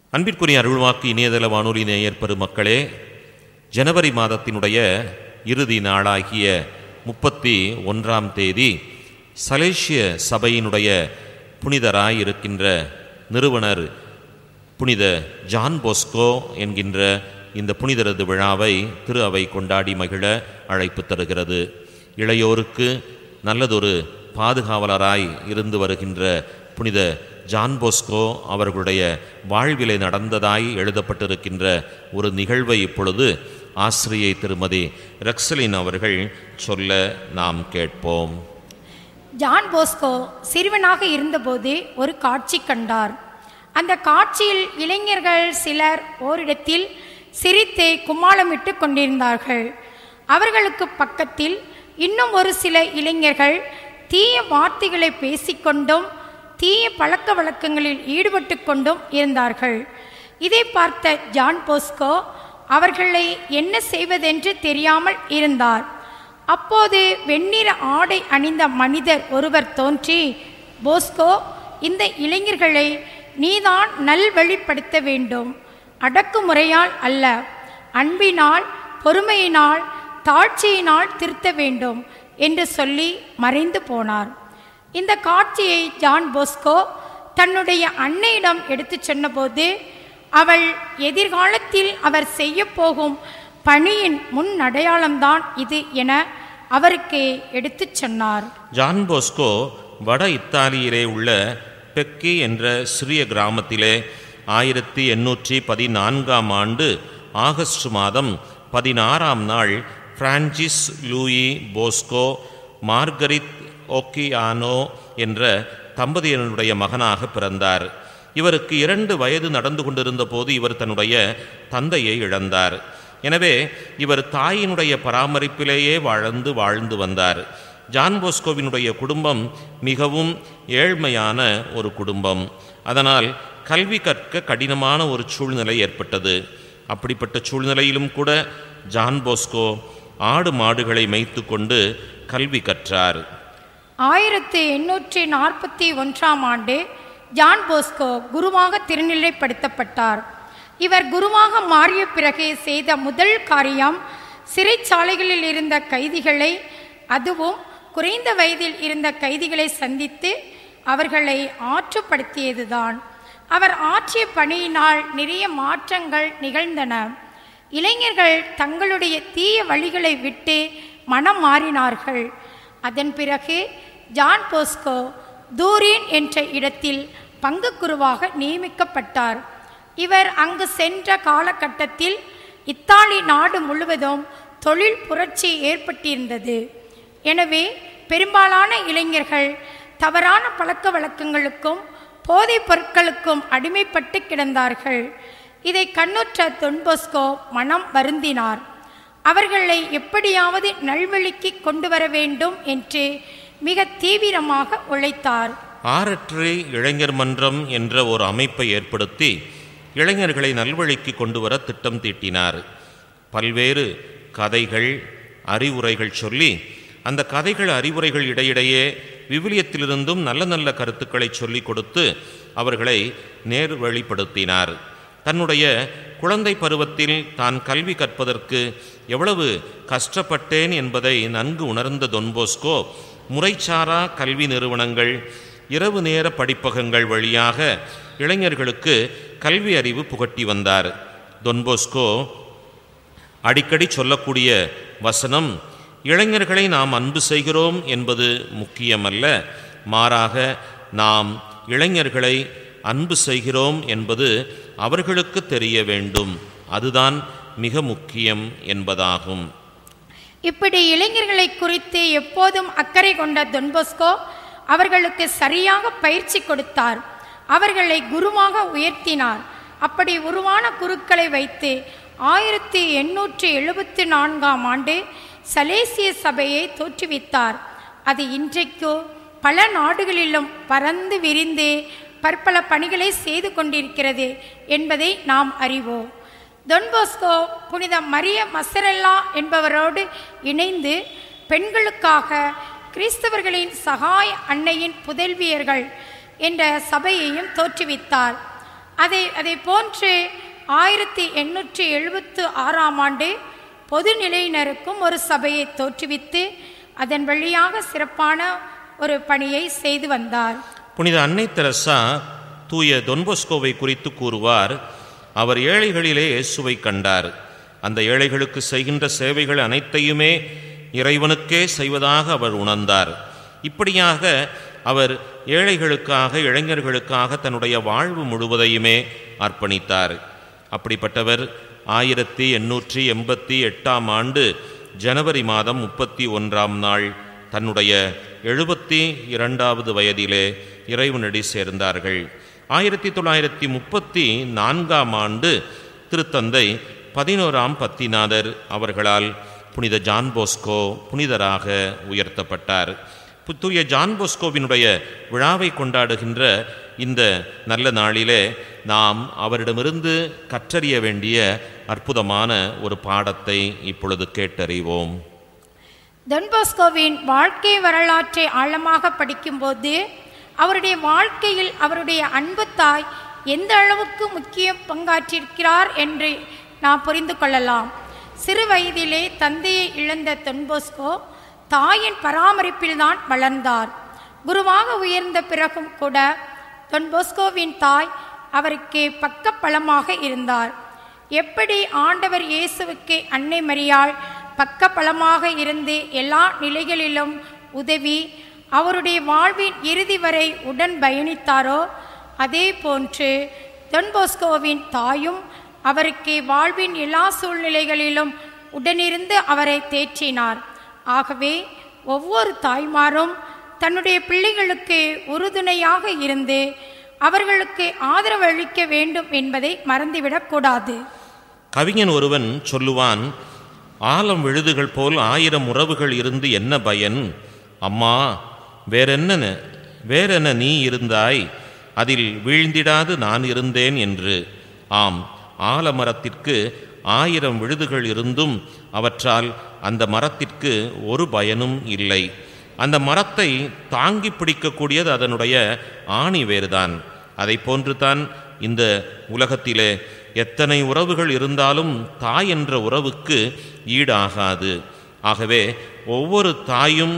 அன்பிற்குரிய அருள்வாக்கு இணையதள வானொலி நேயர் பெருமக்களே ஜனவரி மாதத்தினுடைய இறுதி நாளாகிய முப்பத்தி ஒன்றாம் தேதி சலேசிய சபையினுடைய புனிதராய் இருக்கின்ற நிறுவனர் புனித ஜான் போஸ்கோ என்கின்ற இந்த புனிதரது விழாவை திரு அவை கொண்டாடி மகிழ அழைப்பு தருகிறது இளையோருக்கு நல்லதொரு பாதுகாவலராய் இருந்து வருகின்ற புனித ஜான் போஸ்கோ அவர்களுடைய வாழ்விலை நடந்ததாய் எழுதப்பட்டிருக்கின்ற ஒரு நிகழ்வை இப்பொழுது ஆசிரியை திருமதி ரெக்ஸலின் அவர்கள் சொல்ல நாம் கேட்போம் ஜான் போஸ்கோ சிறுவனாக இருந்தபோது ஒரு காட்சி கண்டார் அந்த காட்சியில் இளைஞர்கள் சிலர் ஓரிடத்தில் சிரித்து கும்மாளமிட்டு கொண்டிருந்தார்கள் அவர்களுக்கு பக்கத்தில் இன்னும் ஒரு சில இளைஞர்கள் தீய வார்த்தைகளை பேசிக்கொண்டும் தீய பழக்க வழக்கங்களில் ஈடுபட்டு கொண்டும் இருந்தார்கள் இதை பார்த்த ஜான் போஸ்கோ அவர்களை என்ன செய்வதென்று தெரியாமல் இருந்தார் அப்போது வெண்ணிற ஆடை அணிந்த மனிதர் ஒருவர் தோன்றி போஸ்கோ இந்த இளைஞர்களை நீதான் நல்வழிப்படுத்த வேண்டும் அடக்குமுறையால் அல்ல அன்பினால் பொறுமையினால் தாழ்ச்சியினால் திருத்த வேண்டும் என்று சொல்லி மறைந்து போனார் இந்த காட்சியை ஜான் போஸ்கோ தன்னுடைய அன்னையிடம் எடுத்துச் சொன்னபோது அவள் எதிர்காலத்தில் அவர் செய்யப் போகும் பணியின் முன் அடையாளம்தான் இது என அவருக்கு எடுத்துச் சொன்னார் ஜான் போஸ்கோ வட இத்தாலியிலே உள்ள பெக்கி என்ற சிறிய கிராமத்திலே ஆயிரத்தி எண்ணூற்றி பதினான்காம் ஆண்டு ஆகஸ்ட் மாதம் பதினாறாம் நாள் Francis Louis Bosco Margherita Occhiena என்ற தம்பதியினருடைய மகனாக பிறந்தார் இவருக்கு இரண்டு வயது நடந்து கொண்டிருந்த போது இவர் தன்னுடைய தந்தையை இழந்தார் எனவே இவர் தாயினுடைய பராமரிப்பிலேயே வாழ்ந்து வாழ்ந்து வந்தார் ஜான் போஸ்கோவினுடைய குடும்பம் மிகவும் ஏழ்மையான ஒரு குடும்பம் அதனால் கல்வி கற்க கடினமான ஒரு சூழ்நிலை ஏற்பட்டது அப்படிப்பட்ட சூழ்நிலையிலும் கூட ஜான் போஸ்கோ ஆடு மாடுகளை மேய்த்து கொண்டு கல்வி கற்றார் ஆயிரத்தி எண்ணூற்றி நாற்பத்தி ஒன்றாம் ஆண்டு ஜான் போஸ்கோ குருவாக திருநிலைப்படுத்தப்பட்டார் இவர் குருவாக மாறிய பிறகு செய்த முதல் காரியம் சிறைச்சாலைகளில் இருந்த கைதிகளை அதுவும் குறைந்த வயதில் இருந்த கைதிகளை சந்தித்து அவர்களை ஆற்றுப்படுத்தியதுதான் அவர் ஆற்றிய பணியினால் நிறைய மாற்றங்கள் நிகழ்ந்தன இளைஞர்கள் தங்களுடைய தீய வழிகளை விட்டு மனம் மாறினார்கள் அதன் பிறகு ஜான் போஸ்கோ தூரின் என்ற இடத்தில் பங்கு குருவாக நியமிக்கப்பட்டார் இவர் அங்கு சென்ற காலகட்டத்தில் இத்தாலி நாடு முழுவதும் தொழில் புரட்சி ஏற்பட்டிருந்தது எனவே பெரும்பாலான இளைஞர்கள் தவறான பழக்க வழக்கங்களுக்கும் போதைப் பொருட்களுக்கும் அடிமைப்பட்டு கிடந்தார்கள் இதை கண்ணுற்ற தொன்போஸ்கோ மனம் வருந்தினார் அவர்களை எப்படியாவது நல்வழிக்கு கொண்டு வர வேண்டும் என்று மிக தீவிரமாக உழைத்தார் ஆரற்றி இளைஞர் மன்றம் என்ற ஒரு அமைப்பை ஏற்படுத்தி இளைஞர்களை நல்வழிக்கு கொண்டு வர திட்டம் தீட்டினார் பல்வேறு கதைகள் அறிவுரைகள் சொல்லி அந்த கதைகள் அறிவுரைகள் இடையிடையே விவிலியத்திலிருந்தும் நல்ல நல்ல கருத்துக்களை சொல்லிக் கொடுத்து அவர்களை நேர்வழிப்படுத்தினார் தன்னுடைய குழந்தை பருவத்தில் தான் கல்வி கற்பதற்கு எவ்வளவு கஷ்டப்பட்டேன் என்பதை நன்கு உணர்ந்த தொன்போஸ்கோ முறைச்சாரா கல்வி நிறுவனங்கள் இரவு நேர படிப்பகங்கள் வழியாக இளைஞர்களுக்கு கல்வி அறிவு புகட்டி வந்தார் தொன்போஸ்கோ அடிக்கடி சொல்லக்கூடிய வசனம் இளைஞர்களை நாம் அன்பு செய்கிறோம் என்பது முக்கியமல்ல மாறாக நாம் இளைஞர்களை அன்பு செய்கிறோம் என்பது அவர்களுக்கு தெரிய வேண்டும் அதுதான் மிக முக்கியம் என்பதாகும் இப்படி இளைஞர்களை குறித்து எப்போதும் அக்கறை கொண்ட தொன்போஸ்கோ அவர்களுக்கு சரியாக பயிற்சி கொடுத்தார் அவர்களை குருவாக உயர்த்தினார் அப்படி உருவான குருக்களை வைத்து ஆயிரத்தி எண்ணூற்றி எழுபத்தி நான்காம் ஆண்டு சலேசிய சபையை தோற்றுவித்தார் அது இன்றைக்கு பல நாடுகளிலும் பறந்து விரிந்து பற்பல பணிகளை செய்து கொண்டிருக்கிறது என்பதை நாம் அறிவோம் தொன்போஸ்கோ புனித மரிய மசரெல்லா என்பவரோடு இணைந்து பெண்களுக்காக கிறிஸ்தவர்களின் சகாய அன்னையின் புதல்வியர்கள் என்ற சபையையும் தோற்றுவித்தார் அதை அதை போன்று ஆயிரத்தி எண்ணூற்றி எழுபத்து ஆறாம் ஆண்டு பொதுநிலையினருக்கும் ஒரு சபையை தோற்றுவித்து அதன் வழியாக சிறப்பான ஒரு பணியை செய்து வந்தார் புனித அன்னை தெரசா தூய தொன்பொஸ்கோவை குறித்து கூறுவார் அவர் ஏழைகளிலே இயேசுவை கண்டார் அந்த ஏழைகளுக்கு செய்கின்ற சேவைகள் அனைத்தையுமே இறைவனுக்கே செய்வதாக அவர் உணர்ந்தார் இப்படியாக அவர் ஏழைகளுக்காக இளைஞர்களுக்காக தன்னுடைய வாழ்வு முழுவதையுமே அர்ப்பணித்தார் அப்படிப்பட்டவர் ஆயிரத்தி எண்ணூற்றி எண்பத்தி எட்டாம் ஆண்டு ஜனவரி மாதம் முப்பத்தி ஒன்றாம் நாள் தன்னுடைய எழுபத்தி இரண்டாவது வயதிலே இறைவனடி சேர்ந்தார்கள் ஆயிரத்தி தொள்ளாயிரத்தி முப்பத்தி நான்காம் ஆண்டு திருத்தந்தை பதினோராம் பத்திநாதர் அவர்களால் புனித ஜான் போஸ்கோ புனிதராக உயர்த்தப்பட்டார் புத்தூய ஜான் போஸ்கோவினுடைய விழாவை கொண்டாடுகின்ற இந்த நல்ல நாளிலே நாம் அவரிடமிருந்து கற்றறிய வேண்டிய அற்புதமான ஒரு பாடத்தை இப்பொழுது கேட்டறிவோம் தொன்போஸ்கோவின் வாழ்க்கை வரலாற்றை ஆழமாக படிக்கும்போது அவருடைய வாழ்க்கையில் அவருடைய அன்பு தாய் எந்த அளவுக்கு முக்கிய பங்காற்றிருக்கிறார் என்று நாம் புரிந்து கொள்ளலாம் சிறு வயதிலே தந்தையை இழந்த தொன்போஸ்கோ தாயின் பராமரிப்பில்தான் வளர்ந்தார் குருவாக உயர்ந்த பிறகும் கூட தொன்போஸ்கோவின் தாய் அவருக்கு பக்கப்பலமாக இருந்தார் எப்படி ஆண்டவர் இயேசுவுக்கு அன்னை மரியாள் பக்கப்பலமாக இருந்து எல்லா நிலைகளிலும் உதவி அவருடைய வாழ்வின் இறுதி வரை உடன் பயணித்தாரோ அதே போன்று தொன்போஸ்கோவின் தாயும் அவருக்கு வாழ்வின் எல்லா சூழ்நிலைகளிலும் உடனிருந்து அவரை தேற்றினார் ஆகவே ஒவ்வொரு தாய்மாரும் தன்னுடைய பிள்ளைகளுக்கு உறுதுணையாக இருந்து அவர்களுக்கு ஆதரவு அளிக்க வேண்டும் என்பதை மறந்துவிடக்கூடாது கவிஞன் ஒருவன் சொல்லுவான் ஆலம் விழுதுகள் போல் ஆயிரம் உறவுகள் இருந்து என்ன பயன் அம்மா வேறென்ன வேறென்ன நீ இருந்தாய் அதில் வீழ்ந்திடாது நான் இருந்தேன் என்று ஆம் ஆலமரத்திற்கு ஆயிரம் விழுதுகள் இருந்தும் அவற்றால் அந்த மரத்திற்கு ஒரு பயனும் இல்லை அந்த மரத்தை தாங்கி பிடிக்கக்கூடியது அதனுடைய ஆணி வேறுதான் அதை போன்றுதான் இந்த உலகத்திலே எத்தனை உறவுகள் இருந்தாலும் தாய் என்ற உறவுக்கு ஈடாகாது ஆகவே ஒவ்வொரு தாயும்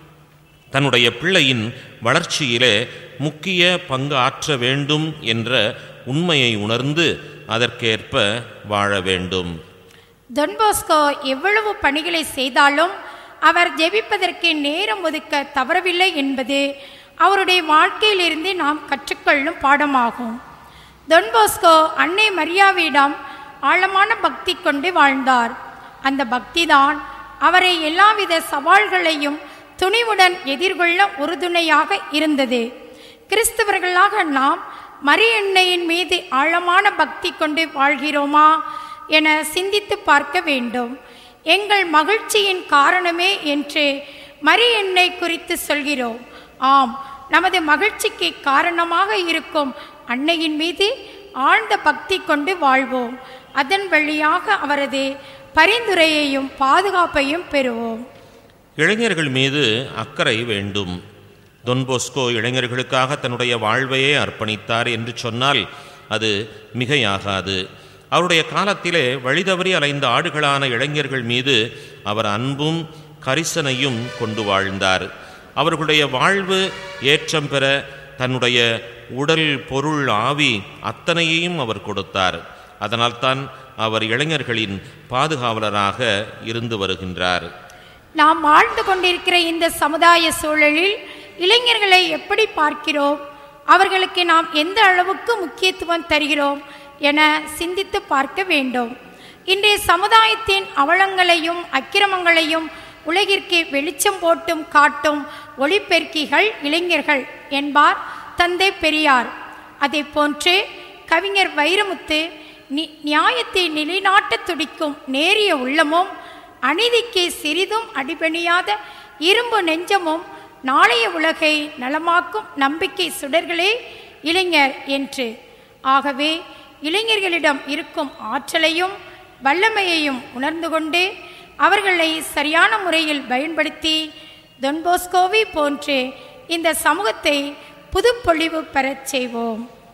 தன்னுடைய பிள்ளையின் வளர்ச்சியிலே முக்கிய பங்கு ஆற்ற வேண்டும் என்ற உண்மையை உணர்ந்து அதற்கேற்ப வாழ வேண்டும் தொன்போஸ்கோ எவ்வளவு பணிகளை செய்தாலும் அவர் ஜெபிப்பதற்கு நேரம் ஒதுக்க தவறவில்லை என்பது அவருடைய வாழ்க்கையிலிருந்து நாம் கற்றுக்கொள்ளும் பாடமாகும் தொன்போஸ்கோ அன்னை மரியாவிடம் ஆழமான பக்தி கொண்டு வாழ்ந்தார் அந்த பக்திதான் அவரை எல்லாவித சவால்களையும் துணிவுடன் எதிர்கொள்ள உறுதுணையாக இருந்தது கிறிஸ்தவர்களாக நாம் மரியன்னையின் மீது ஆழமான பக்தி கொண்டு வாழ்கிறோமா என சிந்தித்து பார்க்க வேண்டும் எங்கள் மகிழ்ச்சியின் காரணமே என்று மரியன்னை குறித்து சொல்கிறோம் ஆம் நமது மகிழ்ச்சிக்கு காரணமாக இருக்கும் அன்னையின் மீது ஆழ்ந்த பக்தி கொண்டு வாழ்வோம் அதன் வழியாக அவரது பரிந்துரையையும் பாதுகாப்பையும் பெறுவோம் இளைஞர்கள் மீது அக்கறை வேண்டும் தொன்போஸ்கோ இளைஞர்களுக்காக தன்னுடைய வாழ்வையே அர்ப்பணித்தார் என்று சொன்னால் அது மிகையாகாது அவருடைய காலத்திலே வழிதவறி அலைந்த ஆடுகளான இளைஞர்கள் மீது அவர் அன்பும் கரிசனையும் கொண்டு வாழ்ந்தார் அவர்களுடைய வாழ்வு ஏற்றம் பெற தன்னுடைய உடல் பொருள் ஆவி அத்தனையையும் அவர் கொடுத்தார் அதனால்தான் அவர் இளைஞர்களின் பாதுகாவலராக இருந்து வருகின்றார் நாம் வாழ்ந்து கொண்டிருக்கிற இந்த சமுதாய சூழலில் இளைஞர்களை எப்படி பார்க்கிறோம் அவர்களுக்கு நாம் எந்த அளவுக்கு முக்கியத்துவம் தருகிறோம் என சிந்தித்து பார்க்க வேண்டும் இன்றைய சமுதாயத்தின் அவலங்களையும் அக்கிரமங்களையும் உலகிற்கு வெளிச்சம் போட்டும் காட்டும் ஒளிபெருக்கிகள் இளைஞர்கள் என்பார் தந்தை பெரியார் அதை போன்று கவிஞர் வைரமுத்து நி நியாயத்தை நிலைநாட்ட துடிக்கும் நேரிய உள்ளமும் அநீதிக்கு சிறிதும் அடிபணியாத இரும்பு நெஞ்சமும் நாளைய உலகை நலமாக்கும் நம்பிக்கை சுடர்களே இளைஞர் என்று ஆகவே இளைஞர்களிடம் இருக்கும் ஆற்றலையும் வல்லமையையும் உணர்ந்து கொண்டு அவர்களை சரியான முறையில் பயன்படுத்தி தொன்போஸ்கோவை போன்று இந்த சமூகத்தை புதுப்பொழிவு பெறச் செய்வோம்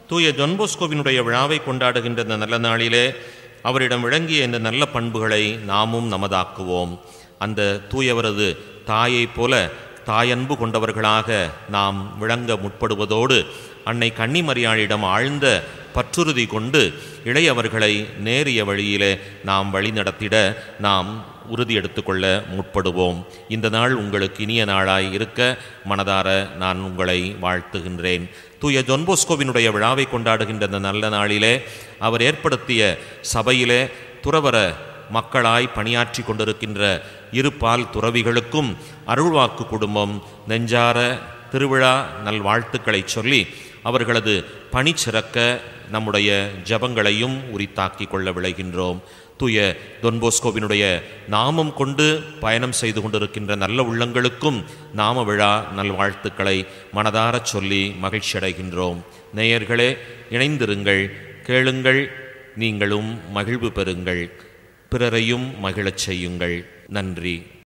தூய ஜொன்போஸ்கோவினுடைய விழாவை கொண்டாடுகின்ற இந்த நல்ல நாளிலே அவரிடம் விளங்கிய இந்த நல்ல பண்புகளை நாமும் நமதாக்குவோம் அந்த தூயவரது தாயைப் போல தாயன்பு கொண்டவர்களாக நாம் விளங்க முற்படுவதோடு அன்னை கன்னிமரியாளிடம் ஆழ்ந்த பற்றுறுதி கொண்டு இளையவர்களை நேரிய வழியிலே நாம் வழிநடத்திட நாம் உறுதி எடுத்துக்கொள்ள முற்படுவோம் இந்த நாள் உங்களுக்கு இனிய நாளாய் இருக்க மனதார நான் உங்களை வாழ்த்துகின்றேன் தூய ஜொன்போஸ்கோவினுடைய விழாவை கொண்டாடுகின்ற இந்த நல்ல நாளிலே அவர் ஏற்படுத்திய சபையிலே துறவர மக்களாய் பணியாற்றி கொண்டிருக்கின்ற இருபால் துறவிகளுக்கும் அருள்வாக்கு குடும்பம் நெஞ்சார திருவிழா நல்வாழ்த்துக்களை சொல்லி அவர்களது பணி சிறக்க நம்முடைய ஜபங்களையும் உரித்தாக்கிக் கொள்ள விளைகின்றோம் தூய தொன்போஸ்கோவினுடைய நாமம் கொண்டு பயணம் செய்து கொண்டிருக்கின்ற நல்ல உள்ளங்களுக்கும் நாம விழா நல்வாழ்த்துக்களை மனதாரச் சொல்லி மகிழ்ச்சி அடைகின்றோம் நேயர்களே இணைந்திருங்கள் கேளுங்கள் நீங்களும் மகிழ்வு பெறுங்கள் பிறரையும் மகிழச் செய்யுங்கள் நன்றி